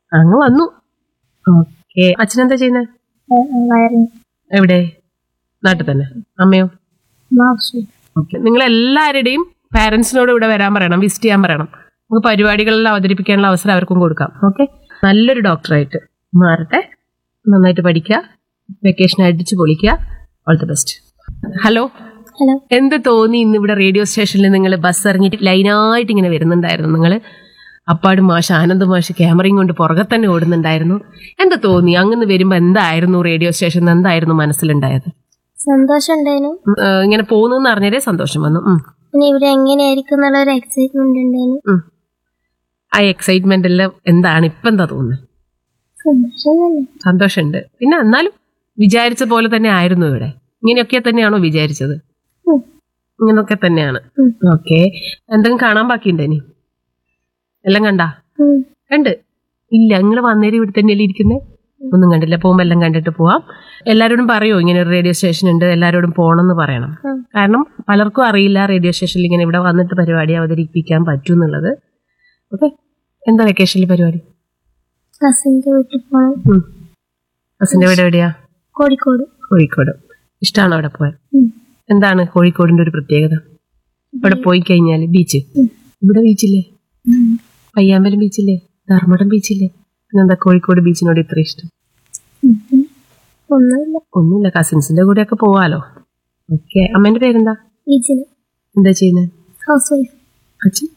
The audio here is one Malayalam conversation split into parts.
അങ്ങ് വന്നു ഓക്കെ അച്ഛനെന്താ ചെയ്യുന്നത് വയറിങ് എവിടെ നാട്ടിൽ തന്നെ അമ്മയോ മാർഷ് ഓക്കെ നിങ്ങൾ എല്ലാവരുടെയും പാരന്റ്സിനോട് ഇവിടെ വരാൻ പറയണം വിസിറ്റ് ചെയ്യാൻ പറയണം നമുക്ക് പരിപാടികളിൽ അവതരിപ്പിക്കാനുള്ള അവസരം അവർക്കും കൊടുക്കാം ഓക്കെ നല്ലൊരു ഡോക്ടറായിട്ട് മാറട്ടെ നന്നായിട്ട് പഠിക്കുക വെക്കേഷൻ അടിച്ചു പൊളിക്കുക all the best hello hello എന്ത് തോന്നി ഇന്ന് ഇവിടെ റേഡിയോ സ്റ്റേഷനിൽ നിങ്ങൾ ബസ് ഇറങ്ങിയിട്ട് ലൈനായിട്ട് ഇങ്ങനെ വരുന്നുണ്ടായിരുന്നു നിങ്ങൾ അപ്പാട് മാഷ് ആനന്ദ് മാഷ് ക്യാമറയും കൊണ്ട് പുറകെ തന്നെ ഓടുന്നുണ്ടായിരുന്നു എന്താ തോന്നി അങ്ങനെ വരുമ്പോൾ എന്തായിരുന്നു റേഡിയോ സ്റ്റേഷനിൽ എന്തായിരുന്നു മനസ്സിലുണ്ടായത് സന്തോഷം ഉണ്ടായിരുന്നു ഉം, ഏഹ് ഇങ്ങനെ പോകുന്നെന്ന് അറിഞ്ഞതേ സന്തോഷം വന്നു ഉം. പിന്നെ ഇവിടെ എങ്ങനെയായിരിക്കും എന്നുള്ള ഒരു എക്സൈറ്റ്മെന്റ് ഉണ്ടായിരുന്നു ഉം. ആ എക്സൈറ്റ്മെന്റ് എല്ലാം എന്താണ് ഇപ്പം എന്താ തോന്നുന്നത് സന്തോഷം തന്നെ സന്തോഷമുണ്ട് പിന്നെ എന്നാലും വിചാരിച്ച പോലെ തന്നെ ആയിരുന്നു ഇവിടെ ഇങ്ങനെയൊക്കെ തന്നെയാണോ വിചാരിച്ചത് ഉം. ഇങ്ങനൊക്കെ തന്നെയാണ് ഉം. ഓക്കെ എന്തെങ്കിലും കാണാൻ ബാക്കിയുണ്ടോ ഇനി എല്ലാം കണ്ടാ ഉം. കണ്ട് ഇല്ല നിങ്ങൾ വന്നേരം ഇവിടെ തന്നെയല്ലേ ഇരിക്കുന്നേ ഒന്നും കണ്ടില്ല പോകുമ്പോൾ എല്ലാം കണ്ടിട്ട് പോവാം എല്ലാവരോടും പറയോ ഇങ്ങനെ ഒരു റേഡിയോ സ്റ്റേഷൻ ഉണ്ട് എല്ലാവരോടും പോകണമെന്ന് പറയണം ഉം. കാരണം പലർക്കും അറിയില്ല റേഡിയോ സ്റ്റേഷനിൽ ഇങ്ങനെ ഇവിടെ വന്നിട്ട് പരിപാടി അവതരിപ്പിക്കാൻ പറ്റും എന്നുള്ളത് ഓക്കെ എന്താ വെക്കേഷനിൽ പരിപാടി കസിന്റെ വീട്ടിൽ പോകണം ബസ്സിന്റെ വീട് എവിടെയാ കോഴിക്കോട് കോഴിക്കോട് ഇഷ്ടമാണോ അവിടെ പോയാൽ ഉം. എന്താണ് കോഴിക്കോടിന്റെ ഒരു പ്രത്യേകത ഇവിടെ പോയി കഴിഞ്ഞാൽ ബീച്ച് ഇവിടെ ബീച്ചില്ലേ പയ്യാമ്പലം ബീച്ചില്ലേ ധർമ്മടം ബീച്ചില്ലേ പിന്നെന്താ കോഴിക്കോട് ബീച്ചിനോട് ഇത്ര ഇഷ്ടം ഉം. ഒന്നുമില്ല ഒന്നുമില്ല കസിൻസിന്റെ കൂടെ ഒക്കെ പോവാലോ ഓക്കെ അമ്മേന്റെ പേരെന്താ വിജിന് എന്താ ചെയ്യുന്നത് ഹൗസ് വൈഫ് അച്ഛൻ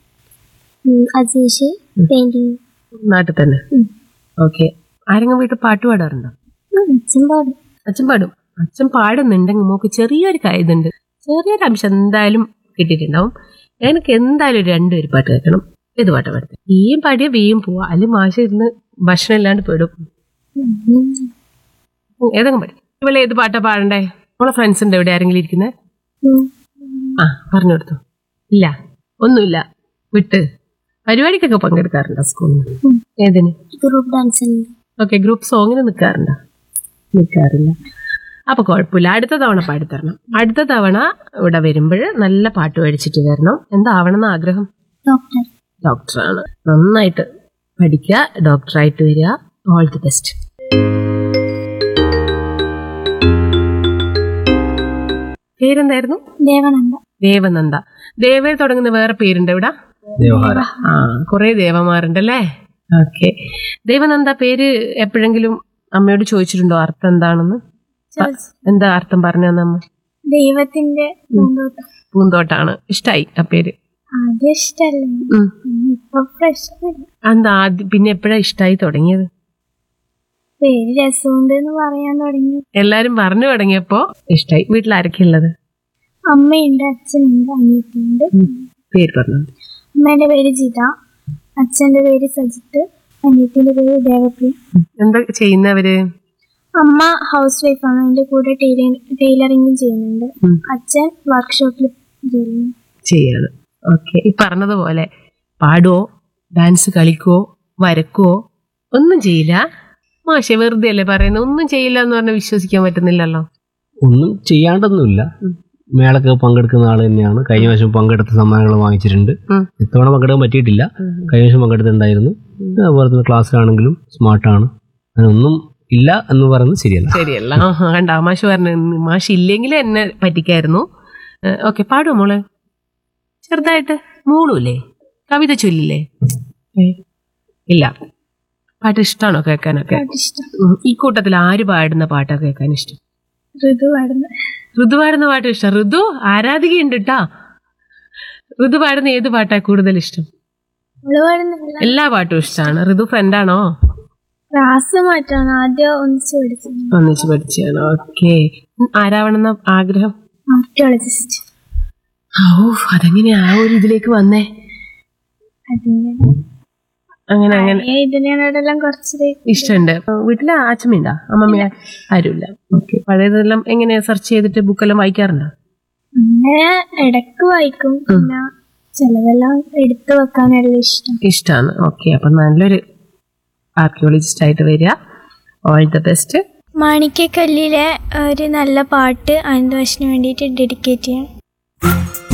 അജീഷ് പെയിന്റിങ് നാട്ടിൽ തന്നെ ഓക്കെ ആരെങ്കിലും വീട്ടിൽ പാട്ട് പാടാറുണ്ടോ അച്ഛൻ പാടും അച്ഛൻ പാടും അച്ഛൻ പാടുന്നുണ്ടെങ്കിൽ മോക്ക് ചെറിയൊരു കായതുണ്ട് ചെറിയൊരു അംശം എന്തായാലും കിട്ടിയിട്ടുണ്ടാവും എനിക്ക് എന്തായാലും ഒരു രണ്ടുപേര് പാട്ട് കേൾക്കണം ഏത് പാട്ടാ പാടുന്നത് ബിയും പാടിയ ബിയും പോവാ അല്ലെങ്കിൽ മാഷ ഇരുന്ന് ഭക്ഷണം ഇല്ലാണ്ട് പെടും ഉം. ഉം, ഏതെങ്കിലും പാടി ഇവളെ ഏത് പാട്ടാ പാടണ്ടേ നമ്മളെ ഫ്രണ്ട്സ് ഉണ്ട് എവിടെ ആരെങ്കിലും ഇരിക്കുന്നത് ഉം. ആ പറഞ്ഞു കൊടുത്തു ഇല്ല ഒന്നുമില്ല വിട്ട് പരിപാടിക്കൊക്കെ പങ്കെടുക്കാറുണ്ടോ സ്കൂളിൽ ഉം. ഏതിന് ഗ്രൂപ്പ് ഡാൻസ് ഉണ്ട് ഓക്കെ ഗ്രൂപ്പ് സോങ്ങിന് നിൽക്കാറുണ്ടോ നിൽക്കാറില്ല അപ്പൊ കുഴപ്പമില്ല അടുത്ത തവണ പാടിത്തരണം അടുത്ത തവണ ഇവിടെ വരുമ്പോൾ നല്ല പാട്ട് പഠിച്ചിട്ട് വരണം എന്താവണം എന്ന് ആഗ്രഹം ഡോക്ടർ ഡോക്ടറാണ് നന്നായിട്ട് പഠിക്കുക ഡോക്ടറായിട്ട് വരിക ഓൾ ദി ബെസ്റ്റ് പേരെന്തായിരുന്നു ദേവനന്ദ ദേവനന്ദ ദേവേ തുടങ്ങുന്ന വേറെ പേരുണ്ട് ഇവിടെ ദേവഹാര ആ കുറെ ദേവന്മാരുണ്ടല്ലേ ഓക്കെ ദേവനന്ദ പേര് എപ്പോഴെങ്കിലും അമ്മയോട് ചോദിച്ചിട്ടുണ്ടോ അർത്ഥം എന്താണെന്ന് എന്താ അർത്ഥം പറഞ്ഞു നമ്മ ദൈവത്തിന്റെ പൂന്തോട്ടം പൂന്തോട്ടാണ് ഇഷ്ടായി ആ പേര് ആദ്യം ഇഷ്ടല്ലേ ഉം. ഇപ്പൊ പ്രശ്നമില്ല എന്താ ആദ്യം പിന്നെ എപ്പോഴാ ഇഷ്ടായി തുടങ്ങിയത് പേര് രസമുണ്ട് എന്ന് പറയാൻ തുടങ്ങി എല്ലാരും പറഞ്ഞു തുടങ്ങിയപ്പോ ഇഷ്ടായി വീട്ടിൽ ആരൊക്കെ ഉള്ളത് അമ്മയുണ്ട് അച്ഛനുണ്ട് അനിയത്തിയുണ്ട് പേര് പറഞ്ഞു അമ്മേന്റെ പേര് ജിത അച്ഛന്റെ പേര് സജിത്ത് അനിയത്തിന്റെ പേര് ദേവപ്രിയ എന്താ ചെയ്യുന്നവര് അമ്മ ഹൗസ് വൈഫാണ് അതിന്റെ കൂടെ ടൈലറിംഗും ചെയ്യുന്നുണ്ട് ഉം. അച്ഛൻ വർക്ക്ഷോപ്പിൽ ജോലി ചെയ്യുന്നു. ചെയ്യാണ് ഓക്കെ ഈ പറഞ്ഞതുപോലെ പാടുവോ ഡാൻസ് കളിക്കുവോ വരക്കുവോ ഒന്നും ചെയ്യില്ല മാഷെ വെറുതെ അല്ലേ പറയുന്നത് ഒന്നും ചെയ്യില്ല എന്ന് പറഞ്ഞാൽ വിശ്വസിക്കാൻ പറ്റുന്നില്ലല്ലോ ഒന്നും ചെയ്യാണ്ടൊന്നുമില്ല ഉം. മേളൊക്കെ പങ്കെടുക്കുന്ന ആൾ തന്നെയാണ് കഴിഞ്ഞ വർഷം പങ്കെടുത്ത സമ്മാനങ്ങൾ വാങ്ങിച്ചിട്ടുണ്ട് ഉം. ഇത്തവണ പങ്കെടുക്കാൻ പറ്റിയിട്ടില്ല കഴിഞ്ഞ വർഷം പങ്കെടുത്തിട്ടുണ്ടായിരുന്നു അതുപോലെ തന്നെ ക്ലാസ്സിലാണെങ്കിലും സ്മാർട്ടാണ് അതിനൊന്നും ഇല്ല എന്ന് പറയുന്നത് ശരിയല്ല ശരിയല്ല ആ കണ്ട മാഷ് പറഞ്ഞു മാഷ് ഇല്ലെങ്കിൽ എന്നെ പറ്റിക്കായിരുന്നു ഓക്കെ പാടുമോ മോള് ചെറുതായിട്ട് മൂളൂല്ലേ കവിത ചൊല്ലില്ലേ ഏ, ഇല്ല പാട്ട് ഇഷ്ടമാണോ കേൾക്കാനൊക്കെ പാട്ട് ഇഷ്ടം ഉം. ഈ കൂട്ടത്തിൽ ആര് പാടുന്ന പാട്ടാ കേൾക്കാൻ ഇഷ്ടം ഋതു പാടുന്ന ഋതു പാടുന്ന പാട്ട് ഇഷ്ടം ഋതു ആരാധികയുണ്ട് കേട്ടാ ഋതു പാടുന്ന ഏത് പാട്ടാ കൂടുതൽ ഇഷ്ടം അവള് പാടുന്നില്ല എല്ലാ പാട്ടും ഇഷ്ടമാണ് ഋതു ഫ്രണ്ടാണോ ക്ലാസ് മാറ്റാണ് ആദ്യം ഒന്നിച്ച് പഠിച്ചത് ഒന്നിച്ച് പഠിച്ചാണ് ഓക്കെ ആരാവണമെന്ന ആഗ്രഹം ആർക്കിയോളജിസ്റ്റ് ഓ അതെങ്ങനെ ആ ഒരു ഇതിലേക്ക് വന്നേ അതിന്റെ അങ്ങനെ അങ്ങനെ ഇതിനോടെല്ലാം കുറച്ച് ഇഷ്ടമുണ്ട് വീട്ടിലെ അച്ഛമ്മയുണ്ടോ അമ്മമ്മ ആരുമില്ല ഓക്കെ പഴയതെല്ലാം എങ്ങനെ സെർച്ച് ചെയ്തിട്ട് ബുക്കെല്ലാം വായിക്കാറുണ്ടോ അങ്ങനെ ഇടക്ക് വായിക്കും പിന്നെ ചിലതെല്ലാം എടുത്തു വെക്കാനുള്ള ഇഷ്ടം ഇഷ്ടമാണ് ഓക്കെ അപ്പം നല്ലൊരു ആർക്കിയോളജിസ്റ്റ് ആയിട്ട് വരിക ഓൾ ദ ബെസ്റ്റ് മാണിക്കക്കല്ലിലെ ഒരു നല്ല പാട്ട് അനന്തവാശിന് വേണ്ടിയിട്ട് ഡെഡിക്കേറ്റ് ചെയ്യണം